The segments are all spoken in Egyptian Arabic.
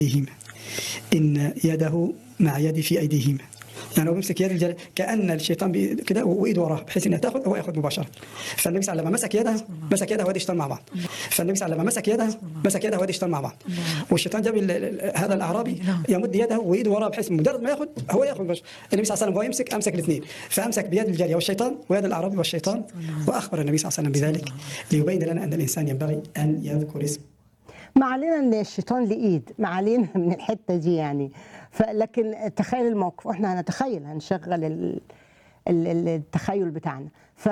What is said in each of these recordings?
أيديهم إن يده مع يدي في أيديهم يعني هو بيمسك يد الجل... كأن الشيطان بي... كده وإيده وراه بحيث إنها تاخذ هو ياخذ مباشرة فالنبي صلى الله عليه وسلم مسك يدها مسك يدها ويده اشتغل مع بعض فالنبي صلى الله عليه وسلم مسك يدها مسك يدها ويده اشتغل مع بعض والشيطان جاب ال... ال- هذا الأعرابي يمد يده وإيده وراه بحيث مجرد ما ياخذ هو ياخذ مباشرة النبي صلى الله عليه وسلم هو يمسك أمسك الاثنين فأمسك بيد الجارية والشيطان ويد الأعرابي والشيطان وأخبر النبي صلى الله عليه وسلم بذلك ليبين لنا أن الإنسان ينبغي أن يذكر اسم ما علينا ان الشيطان له ايد ما علينا من الحته دي يعني فلكن تخيل الموقف واحنا هنتخيل هنشغل ال- ال- ال- التخيل بتاعنا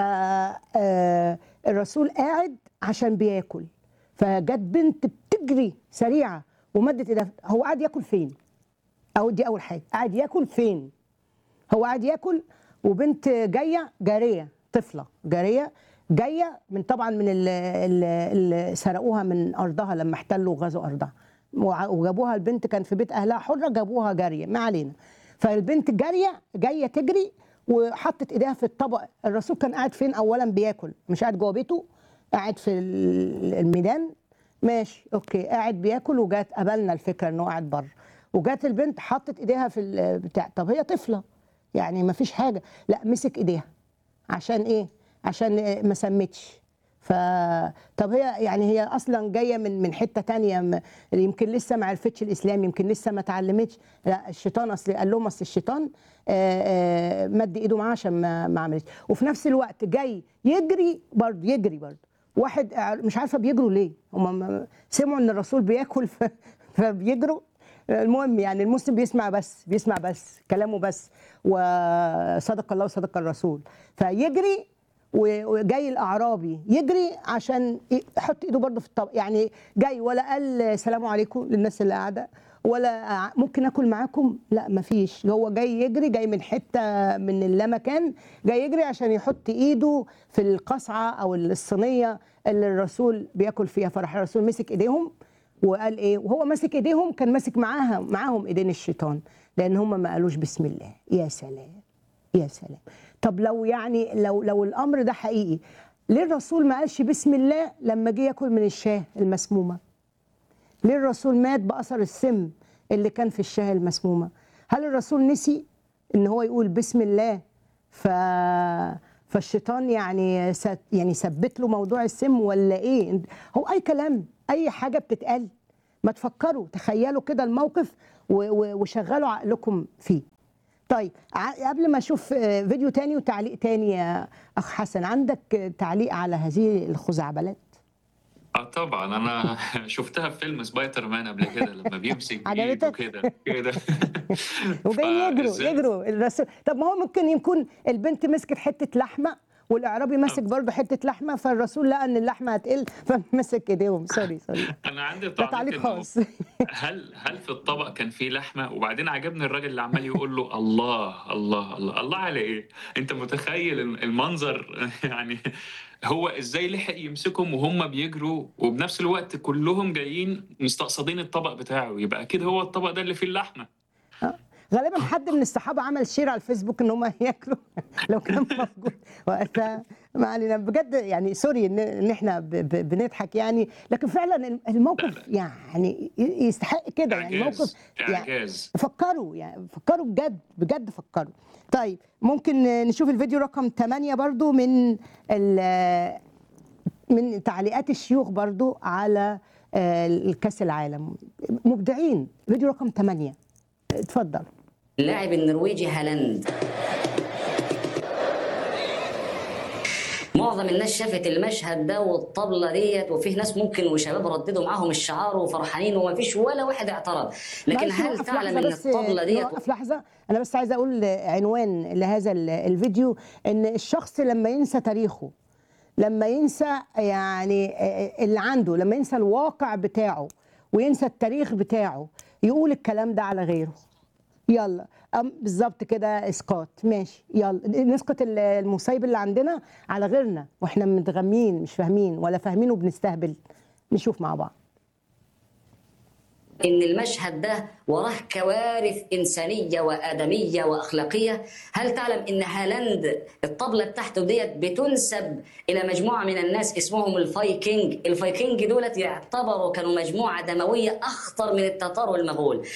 فالرسول قاعد عشان بياكل فجت بنت بتجري سريعه ومدت ايدها هو قاعد ياكل فين؟ او دي اول حاجه قاعد ياكل فين؟ هو قاعد ياكل وبنت جايه جاريه طفله جاريه جايه من طبعا من اللي, اللي سرقوها من ارضها لما احتلوا وغزوا ارضها وع- وجابوها البنت كان في بيت اهلها حره جابوها جاريه ما علينا فالبنت جاريه جايه تجري وحطت ايديها في الطبق الرسول كان قاعد فين اولا بياكل مش قاعد جوه بيته قاعد في ال- الميدان ماشي اوكي قاعد بياكل وجات قابلنا الفكره انه قاعد بره وجات البنت حطت ايديها في البتاع طب هي طفله يعني ما فيش حاجه لا مسك ايديها عشان ايه عشان ما سمتش ف طب هي يعني هي اصلا جايه من من حته تانية م- يمكن لسه ما عرفتش الاسلام يمكن لسه ما اتعلمتش لا الشيطان اصل قال لهم اصل الشيطان آه، آه، مد ايده معاه عشان ما ما عملتش وفي نفس الوقت جاي يجري برضه يجري برضه واحد ع- مش عارفه بيجروا ليه هم سمعوا ان الرسول بياكل ف- فبيجروا المهم يعني المسلم بيسمع بس بيسمع بس كلامه بس وصدق الله وصدق الرسول فيجري و- وجاي الاعرابي يجري عشان ي- يحط ايده برضه في الطبق يعني جاي ولا قال سلام عليكم للناس اللي قاعده ولا ع- ممكن اكل معاكم لا مفيش هو جاي يجري جاي من حته من اللامكان جاي يجري عشان يحط ايده في القصعه او الصينيه اللي الرسول بياكل فيها فراح الرسول مسك ايديهم وقال ايه وهو ماسك ايديهم كان ماسك معاها معاهم ايدين الشيطان لان هم ما قالوش بسم الله يا سلام يا سلام طب لو يعني لو لو الامر ده حقيقي ليه الرسول ما قالش بسم الله لما جه ياكل من الشاه المسمومه ليه الرسول مات باثر السم اللي كان في الشاه المسمومه هل الرسول نسي ان هو يقول بسم الله ف فالشيطان يعني ست يعني ثبت له موضوع السم ولا ايه هو اي كلام اي حاجه بتتقال ما تفكروا تخيلوا كده الموقف و- و- وشغلوا عقلكم فيه طيب ع- قبل ما اشوف آه، فيديو تاني وتعليق تاني يا اخ حسن عندك آه، تعليق على هذه الخزعبلات اه طبعا انا شفتها في فيلم سبايدر مان قبل كده لما بيمسك بايده عجبتك؟ كده كده وجايين يجروا فإزاي- يجروا الرسول طب ما هو ممكن يكون البنت مسكت حته لحمه والاعرابي ماسك برضه حته لحمه فالرسول لقى ان اللحمه هتقل فمسك ايديهم سوري سوري انا عندي ده تعليق تعليق إنه خاص هل هل في الطبق كان فيه لحمه وبعدين عجبني الراجل اللي عمال يقول له الله الله الله الله على ايه انت متخيل المنظر يعني هو ازاي لحق يمسكهم وهم بيجروا وبنفس الوقت كلهم جايين مستقصدين الطبق بتاعه يبقى اكيد هو الطبق ده اللي فيه اللحمه غالبا حد من الصحابه عمل شير على الفيسبوك ان هم ياكلوا لو كان موجود وقتها ما علينا بجد يعني سوري ان ان احنا ب- ب- بنضحك يعني لكن فعلا الموقف يعني ي- يستحق كده يعني اعجاز موقف يعني اعجاز فكروا يعني فكروا بجد بجد فكروا طيب ممكن نشوف الفيديو رقم 8 برضو من ال- من تعليقات الشيوخ برضو على آه، الكاس العالم مبدعين فيديو رقم 8 اتفضل اللاعب النرويجي هالاند معظم الناس شافت المشهد ده والطبلة ديت وفيه ناس ممكن وشباب رددوا معاهم الشعار وفرحانين وما فيش ولا واحد اعترض لكن معلش هل نوقف تعلم لحظة ان بس الطبلة ديت نوقف لحظة أنا بس عايزة أقول عنوان لهذا ال- الفيديو إن الشخص لما ينسى تاريخه لما ينسى يعني اللي عنده لما ينسى الواقع بتاعه وينسى التاريخ بتاعه يقول الكلام ده على غيره يلا أم بالظبط كده اسقاط ماشي يلا نسقط ال- المصيب اللي عندنا على غيرنا واحنا متغمين مش فاهمين ولا فاهمين وبنستهبل نشوف مع بعض ان المشهد ده وراه كوارث انسانيه وادميه واخلاقيه هل تعلم ان هالاند الطبله بتاعته ديت بتنسب الى مجموعه من الناس اسمهم الفايكنج الفايكنج دولت يعتبروا كانوا مجموعه دمويه اخطر من التتار والمغول